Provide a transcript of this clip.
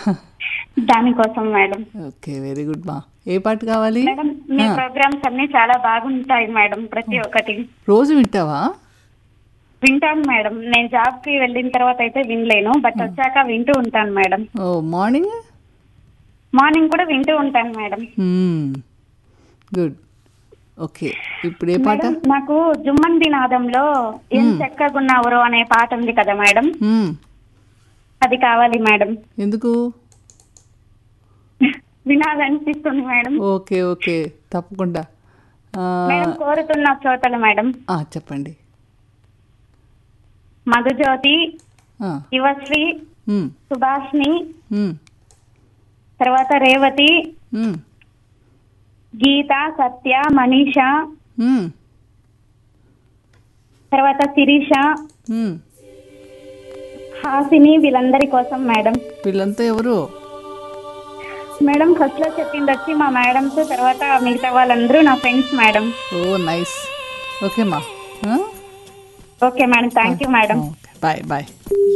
దానికోసం madam okay very good మా ఏ పాట కావాలి మేడం మీ ప్రోగ్రామ్స్ అన్ని చాలా బాగుంటాయి మేడం ప్రతి ఒక్కటి రోజు వింటావా వింటాను మేడం నేను జాబ్ కి వెళ్ళిన తర్వాత అయితే వినలేను బట్ వచ్చాక వింటూ ఉంటాను మేడం ఓ మార్నింగ్ మార్నింగ్ కూడా వింటూ ఉంటాను మేడం గుడ్ ఓకే ఇప్పుడు ఏ పాట మేడం నాకు జుమ్మంది నాదంలో ఏం చెక్కగున్నావురో అనే పాట ఉంది కదా మేడం మ్మ్. అది కావాలి మేడం ఎందుకు వినాలనిపిస్తుంది మేడం ఓకే ఓకే తప్పకుండా ఆ, మేడం కోరుతున్న శ్రోతలు మేడం ఆ, చెప్పండి మధుజ్యోతి ఆ, యువశ్రీ మ్మ్, సుభాష్ని మ్మ్, తర్వాత రేవతి మ్మ్, గీత సత్య మనీష మ్మ్, తర్వాత శిరీష మ్మ్. హాసిని వీళ్ళందరి కోసం మేడం వీళ్ళంతా ఎవరు మేడం ఫస్ట్ లో చెప్పింది వచ్చి మా మేడమ్స్ తర్వాత మిగతా వాళ్ళందరూ నా friends madam oh nice okay మా okay madam thank you madam bye bye